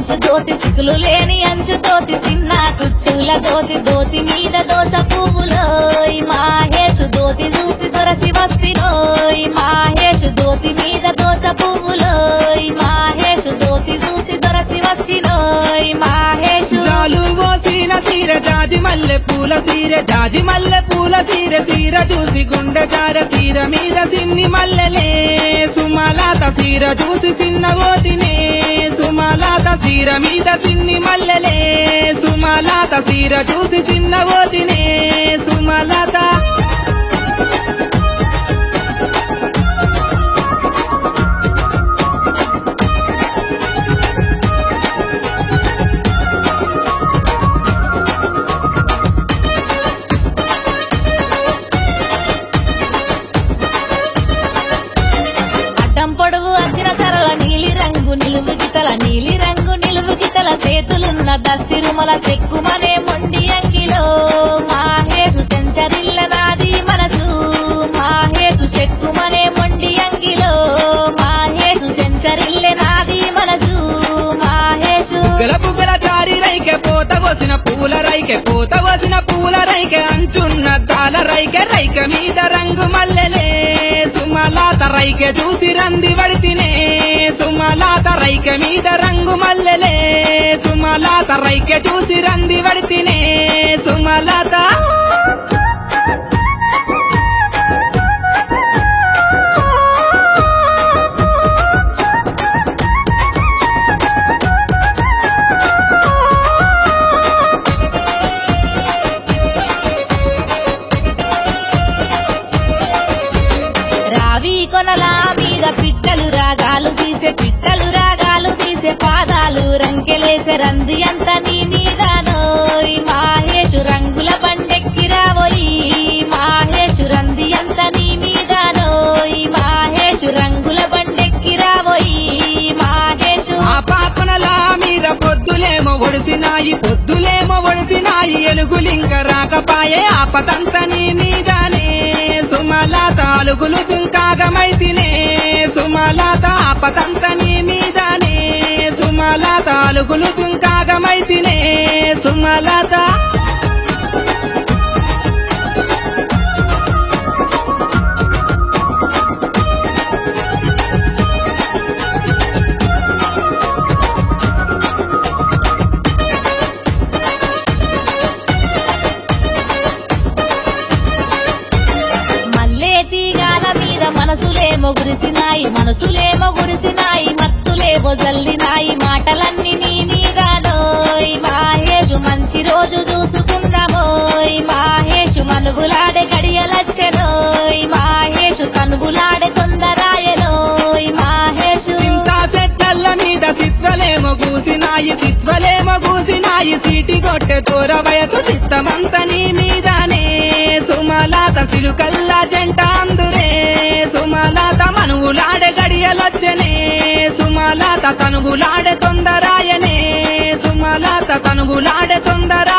కంచు దోతి సిక్కులు లేని అంచు దోతి చిన్న కుచ్చుల దోతి దోతి మీద దోస పువ్వులోయ్ మాహేషు దోతి చూసి దొరసి వస్తినోయ్ మాహేషు దోతి మీద దోస పువ్వులోయ్ మాహేషు దోతి చూసి దొరసి వస్తినోయ్ మాహేషు జాలు గోసిన సీర జాజి మల్లె పూల సీర జాజి మల్లె పూల సీర సీర చూసి గుండె జార సీర మీద సిన్ని మల్లెలే సుమలాత సీర చూసి చిన్న ఓతినే సుమలాత సీర మీద సిన్ని మల్లెలే సుమలాత సీర చూసి చిన్న ఓతినే సుమలాత అడ్డం పొడవు అద్దిన సరళ నీలి రంగు నిలువు గితల నీలి రంగు నిలువు గితల చేతులున్న దస్తిరుమల సెక్కుమనే మొండి అంగిలో మాహేషు సెంచరిల్ల నాది మనసు మాహేషు చెక్కుమనే మొండి అంగిలో మాహేషు సెంచరిల్లె నాది మనసు మాహేషు బుగ్గల బుగ్గల చారి రైకె పోత కోసిన పూల రైకె పోత కోసిన పూల రైకె అంచున్న దాల రైకె రైకె మీద రంగు మల్లెలే సుమలాత రైకె చూసి రంది వడితినే సుమలాత రైకె మీద రంగు మల్లెలే సుమలాత రైకె చూసి రంది వడితినే సుమలాత రావి కొనల మీద పిట్టలు రాగాలు తీసే పిట్టలు రాగాలు తీసే పాదాలు రంకెలేసే రంది అంత నీ మీదనోయ్ మాహేషు రంగుల బండెక్కి రావోయి మాహేషు రంది అంత నీ మీదనోయ్ మాహేషు రంగుల బండెక్కి రావోయి మాహేషు ఆ పాపనల మీద పొద్దులేమో ఒడిసినాయి పొద్దులేమో ఒడిసినాయి ఎలుగులింక రాకపాయే ఆపతంత నీ మీదనే సుమలాత అలుగులు దుంకాగమైతినే సుమలాత ఆపతంత నీ మీదనే సుమలాత అలుగులు దుంకాగమైతినే సుమలాత మల్లే తీగాల మీద మనసులేమో గురిసినాయి మనసులేమో గురిసినాయి మత్తులేమో జల్లినాయి మాటలన్నీ నీ మీదనోయ్ మాహేషు మంచి రోజు చూసుకుందామోయ్ మాహేషు మనుగులాడే గడియలచ్చెనోయ్ మాహేషు కనుగులాడే తొందరాయనోయ్ మాహేషు చింతా చెట్టల్ల మీద సిత్వలేమో గూసినాయి సిత్వలేమో గూసినాయి సీటి కొట్టే తోర వయసు చిత్తమంత నీ మీదనే సుమలాత సిలుకల్లా జంట అందురే సుమలాత మనువులాడే గడియలొచ్చనే సుమలాత తనుగులాడే తొందరాయనే సుమలాత తనుగులాడే తొందర